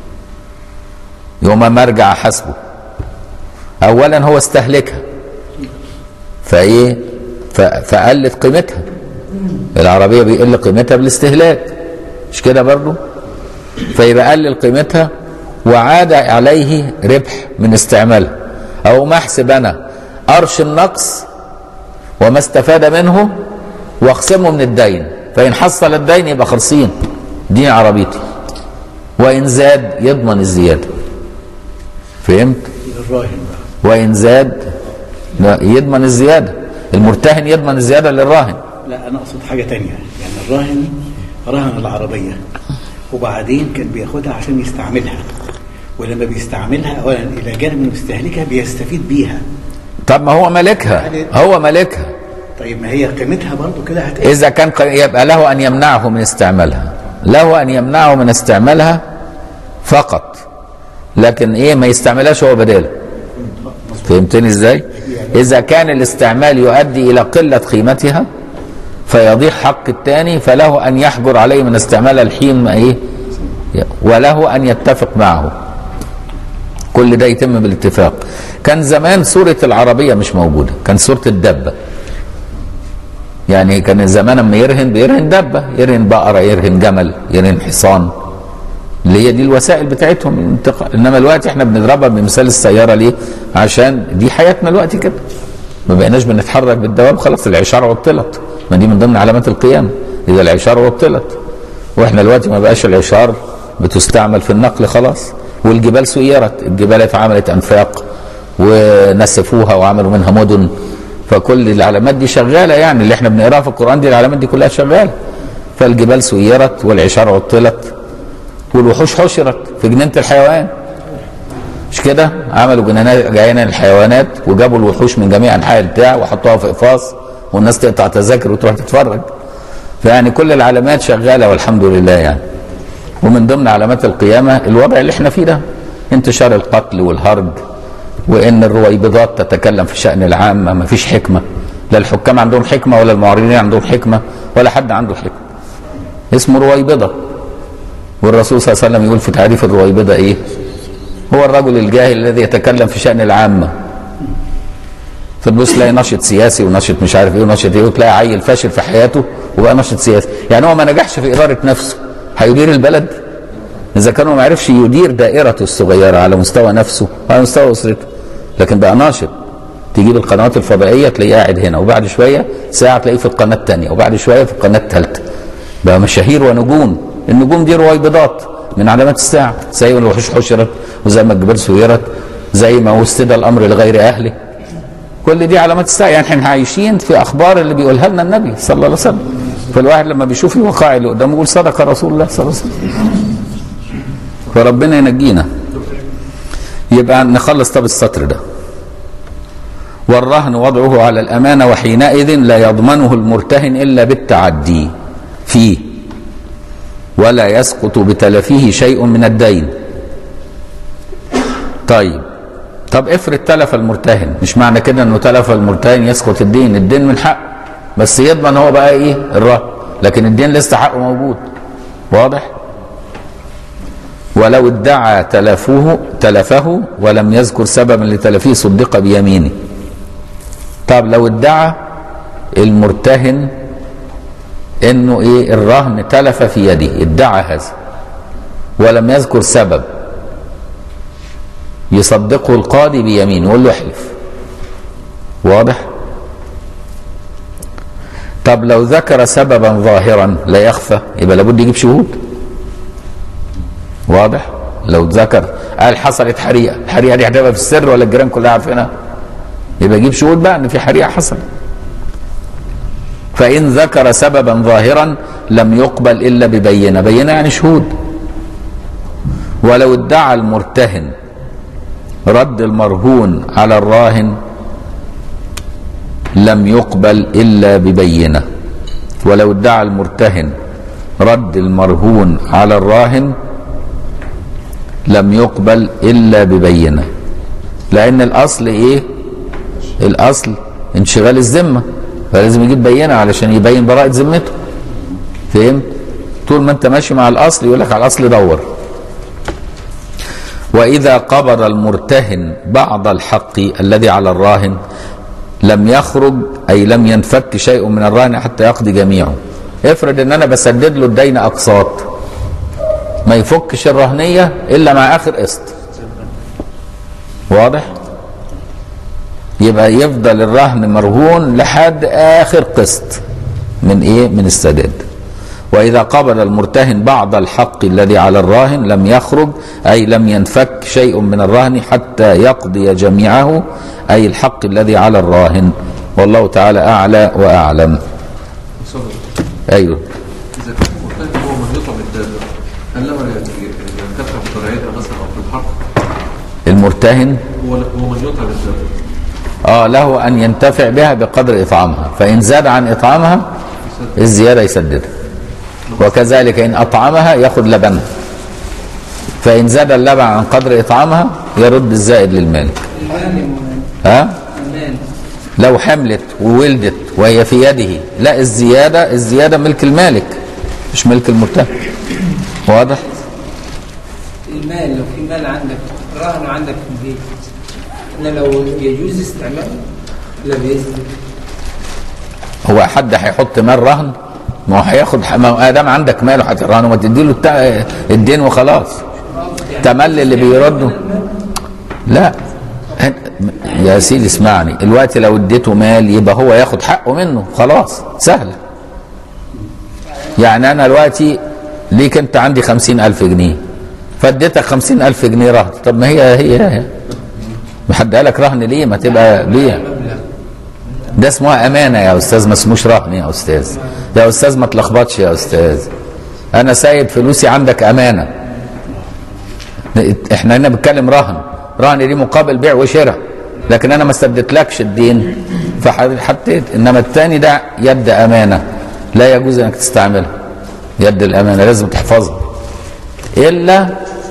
يوم ما ارجع احاسبه اولا هو استهلكها فايه ف- فقلت قيمتها العربيه بيقل قيمتها بالاستهلاك مش كده برضو فيبقى قلل قيمتها وعاد عليه ربح من استعمالها او ما احسب انا قرش النقص وما استفاد منه واخصمه من الدين فان حصل الدين يبقى خالصين دي عربيتي وان زاد يضمن الزياده فهمت للراهن بقى وان زاد لا يضمن الزياده المرتهن يضمن الزياده للراهن لا انا اقصد حاجه تانية يعني الراهن رهن العربيه وبعدين كان بياخدها عشان يستعملها ولما بيستعملها اولا الى جانب انه بيستهلكها بيستفيد بيها طب ما هو مالكها هو مالكها طيب ما هي قيمتها برضو كده هت اذا كان ق- يبقى له ان يمنعه من استعمالها له ان يمنعه من استعمالها فقط لكن ايه ما يستعملهاش هو بداله فهمتني ازاي اذا كان الاستعمال يؤدي الى قله قيمتها فيضيع حق الثاني فله ان يحجر عليه من استعمالها الحين ما ايه وله ان يتفق معه كل ده يتم بالاتفاق كان زمان صورة العربية مش موجودة كان صورة الدبة يعني كان زمان لما يرهن بيرهن دبة يرهن بقرة يرهن جمل يرهن حصان اللي هي دي الوسائل بتاعتهم الانتقال انما الوقت احنا بنضربها بمثال السيارة ليه عشان دي حياتنا الوقت كده ما بقيناش بنتحرك بالدوام خلاص العشار عطلت ما دي من ضمن علامات القيامة اذا العشار عطلت واحنا دلوقتي ما بقاش العشار بتستعمل في النقل خلاص والجبال سيرت الجبال اتعملت انفاق ونسفوها وعملوا منها مدن فكل العلامات دي شغاله يعني اللي احنا بنقراها في القران دي العلامات دي كلها شغاله فالجبال سيرت والعشار عطلت والوحوش حشرت في جنينه الحيوان مش كده عملوا جنينات جناين الحيوانات وجابوا الوحوش من جميع انحاء البتاع وحطوها في اقفاص والناس تقطع تذاكر وتروح تتفرج فيعني كل العلامات شغاله والحمد لله يعني ومن ضمن علامات القيامه الوضع اللي احنا فيه ده انتشار القتل والهرج وان الرويبضات تتكلم في شان العامه ما فيش حكمه لا الحكام عندهم حكمه ولا المعارضين عندهم حكمه ولا حد عنده حكمه اسمه رويبضه والرسول صلى الله عليه وسلم يقول في تعريف الرويبضه ايه هو الرجل الجاهل الذي يتكلم في شان العامه فتبص تلاقي ناشط سياسي وناشط مش عارف ايه وناشط ايه وتلاقي عيل فاشل في حياته وبقى ناشط سياسي يعني هو ما نجحش في اداره نفسه هيدير البلد اذا كان هو ما عرفش يدير دائرته الصغيره على مستوى نفسه وعلى مستوى اسرته لكن بقى ناشط تجيب القنوات الفضائيه تلاقيه قاعد هنا وبعد شويه ساعه تلاقيه في القناه الثانيه وبعد شويه في القناه الثالثه بقى مشاهير ونجوم النجوم دي رويبضات من علامات الساعه زي ما الوحوش حشرت وزي ما الجبال سيرت زي ما وسد الامر لغير اهله كل دي علامات الساعه يعني احنا عايشين في اخبار اللي بيقولها لنا النبي صلى الله عليه وسلم فالواحد لما بيشوف الوقائع اللي قدامه يقول صدق رسول الله صلى الله عليه وسلم فربنا ينجينا يبقى نخلص طب السطر ده والرهن وضعه على الأمانة وحينئذ لا يضمنه المرتهن إلا بالتعدي فيه ولا يسقط بتلفيه شيء من الدين طيب طب افرض تلف المرتهن مش معنى كده انه تلف المرتهن يسقط الدين الدين من حق بس يضمن هو بقى ايه الرهن لكن الدين لسه حقه موجود واضح ولو ادعى تلفه تلفه ولم يذكر سببا لتلفيه صدق بيمينه طب لو ادعى المرتهن انه ايه الرهن تلف في يده ادعى هذا ولم يذكر سبب يصدقه القاضي بيمين يقول له احلف واضح طب لو ذكر سببا ظاهرا لا يخفى يبقى لابد يجيب شهود واضح لو ذكر قال حصلت حريقه الحريقه دي هتبقى في السر ولا الجيران كلها عارفينها يبقى يجيب شهود بقى ان في حريقه حصلت فان ذكر سببا ظاهرا لم يقبل الا ببينه بينه يعني شهود ولو ادعى المرتهن رد المرهون على الراهن لم يقبل الا ببينه ولو ادعى المرتهن رد المرهون على الراهن لم يقبل الا ببينه لان الاصل ايه الاصل انشغال الذمه فلازم يجيب بينه علشان يبين براءه ذمته فهمت طول ما انت ماشي مع الاصل يقول لك على الاصل دور واذا قبض المرتهن بعض الحق الذي على الراهن لم يخرج اي لم ينفك شيء من الرهن حتى يقضي جميعه افرض ان انا بسدد له الدين اقساط ما يفكش الرهنيه الا مع اخر قسط واضح يبقى يفضل الرهن مرهون لحد اخر قسط من ايه من السداد واذا قبل المرتهن بعض الحق الذي على الراهن لم يخرج اي لم ينفك شيء من الرهن حتى يقضي جميعه اي الحق الذي على الراهن والله تعالى اعلى واعلم صدق ايوه اذا كان المرتهن هو من يطعم الدابه هل له ينتفع بطريقتها مثلا او في الحق المرتهن هو هو من يطعم الدابه اه له ان ينتفع بها بقدر اطعامها فان زاد عن اطعامها الزياده يسددها وكذلك ان اطعمها ياخذ لبنها فان زاد اللبن عن قدر اطعامها يرد الزائد للمالك ها المال لو حملت وولدت وهي في يده لا الزياده الزياده ملك المالك مش ملك المرتهن واضح المال لو في مال عندك رهن عندك في البيت ان لو يجوز استعماله لا بإذن هو حد هيحط مال رهن ما هو هياخد ما هو ادام عندك مال وهترهنه ما تديله التا- الدين وخلاص تملي اللي بيرده لا يا سيدي اسمعني الوقت لو اديته مال يبقى هو ياخد حقه منه خلاص سهلة يعني انا دلوقتي ليك انت عندي خمسين الف جنيه فاديتك خمسين الف جنيه رهن طب ما هي هي, هي. حد قالك رهن ليه ما تبقى ليه ده اسمها امانه يا استاذ ما اسموش رهن يا استاذ يا استاذ ما تلخبطش يا استاذ انا سايب فلوسي عندك امانه احنا هنا بنتكلم رهن رهن دي مقابل بيع وشراء لكن انا ما استبدتلكش الدين فحطيت انما الثاني ده يد امانه لا يجوز انك تستعملها يد الامانه لازم تحفظها الا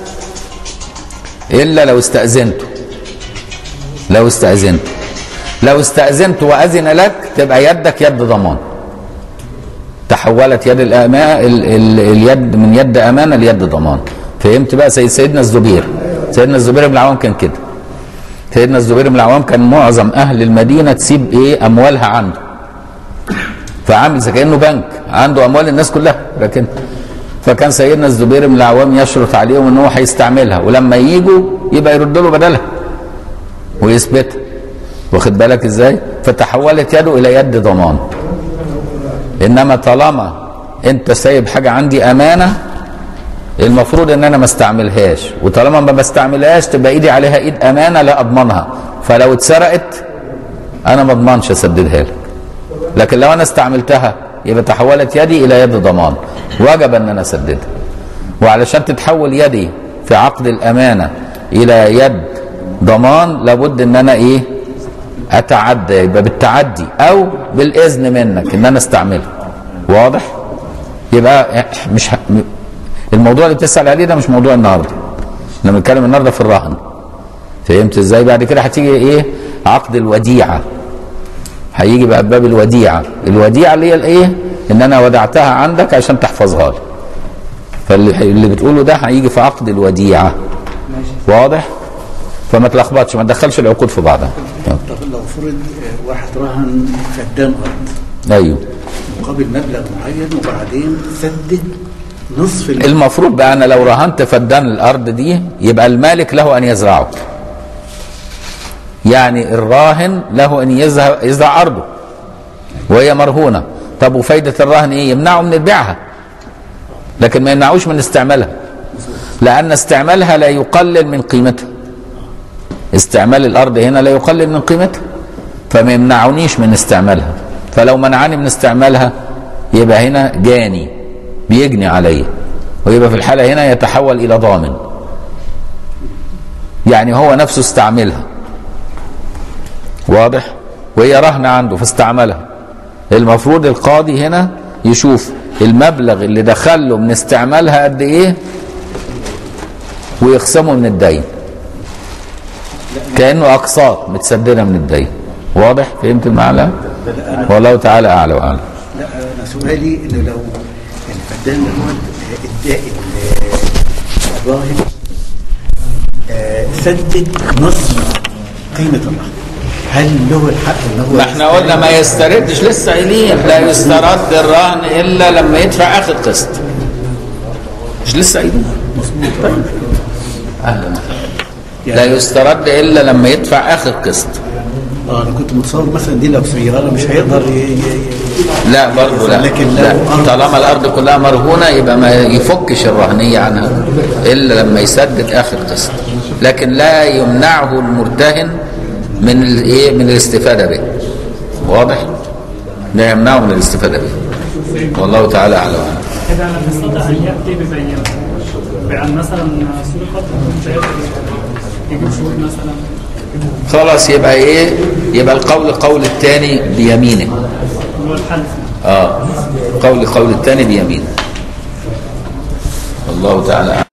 الا لو استاذنته لو استاذنته لو استاذنت واذن لك تبقى يدك يد ضمان تحولت يد الأما... ال... ال... اليد من يد امانه ليد ضمان فهمت بقى سيد سيدنا الزبير سيدنا الزبير بن العوام كان كده سيدنا الزبير بن العوام كان معظم اهل المدينه تسيب ايه اموالها عنده فعامل زي كانه بنك عنده اموال الناس كلها لكن فكان سيدنا الزبير بن العوام يشرط عليهم ان هو هيستعملها ولما يجوا يبقى يرد له بدلها ويثبتها واخد بالك ازاي فتحولت يده الى يد ضمان انما طالما انت سايب حاجه عندي امانه المفروض ان انا ما استعملهاش وطالما ما بستعملهاش تبقى ايدي عليها ايد امانه لا اضمنها فلو اتسرقت انا ما اضمنش اسددها لك لكن لو انا استعملتها يبقى تحولت يدي الى يد ضمان وجب ان انا اسددها وعلشان تتحول يدي في عقد الامانه الى يد ضمان لابد ان انا ايه اتعدى يبقى بالتعدي او بالاذن منك ان انا استعملها واضح يبقى مش ه... الموضوع اللي بتسال عليه ده مش موضوع النهارده احنا بنتكلم النهارده في الرهن فهمت ازاي بعد كده هتيجي ايه عقد الوديعه هيجي بقى باب الوديعه الوديعه اللي هي الايه ان انا ودعتها عندك عشان تحفظها لي فاللي اللي بتقوله ده هيجي في عقد الوديعه واضح فما تلخبطش ما تدخلش العقود في بعضها طب لو فرض آه، واحد رهن فدان ارض ايوه مقابل مبلغ معين وبعدين سدد نصف ال- المفروض بقى انا لو رهنت فدان الارض دي يبقى المالك له ان يزرعه يعني الراهن له ان يزرع, يزرع ارضه وهي مرهونه طب وفايده الرهن ايه يمنعه من بيعها لكن ما يمنعوش من استعمالها لان استعمالها لا يقلل من قيمتها استعمال الارض هنا لا يقلل من قيمتها فما يمنعونيش من استعمالها فلو منعني من استعمالها يبقى هنا جاني بيجني عليا ويبقى في الحاله هنا يتحول الى ضامن يعني هو نفسه استعملها واضح وهي رهن عنده فاستعملها المفروض القاضي هنا يشوف المبلغ اللي دخله من استعمالها قد ايه ويخصمه من الدين كانه اقساط متسدده من الدين واضح فهمت المعنى والله تعالى اعلى واعلم لا انا سؤالي انه لو الفدان ده هو الدائن الراهن آه، سدد نصف قيمه الرهن هل له الحق ان هو ما احنا قلنا ما يستردش لسه قايلين لا يسترد الرهن الا لما يدفع اخر قسط مش لسه قايلين مظبوط طيب اهلا لا يسترد الا لما يدفع اخر قسط اه انا كنت متصور مثلا دي لو سياره مش هيقدر ي... ي... ي... لا برضه لا لكن لو لا أرض- طالما الارض كلها مرهونه يبقى ما يفكش الرهنيه عنها الا لما يسدد اخر قسط لكن لا يمنعه المرتهن من الايه من الاستفاده به واضح لا يمنعه من الاستفاده به والله تعالى اعلم كده انا بستطيع ان ياتي ببينه بان مثلا سرقت وكنت يقدر يجيب شهود مثلا خلاص يبقى ايه يبقى القول قول الثاني بيمينه اللي هو الحلف اه قول قول الثاني بيمينه الله تعالى أعلم.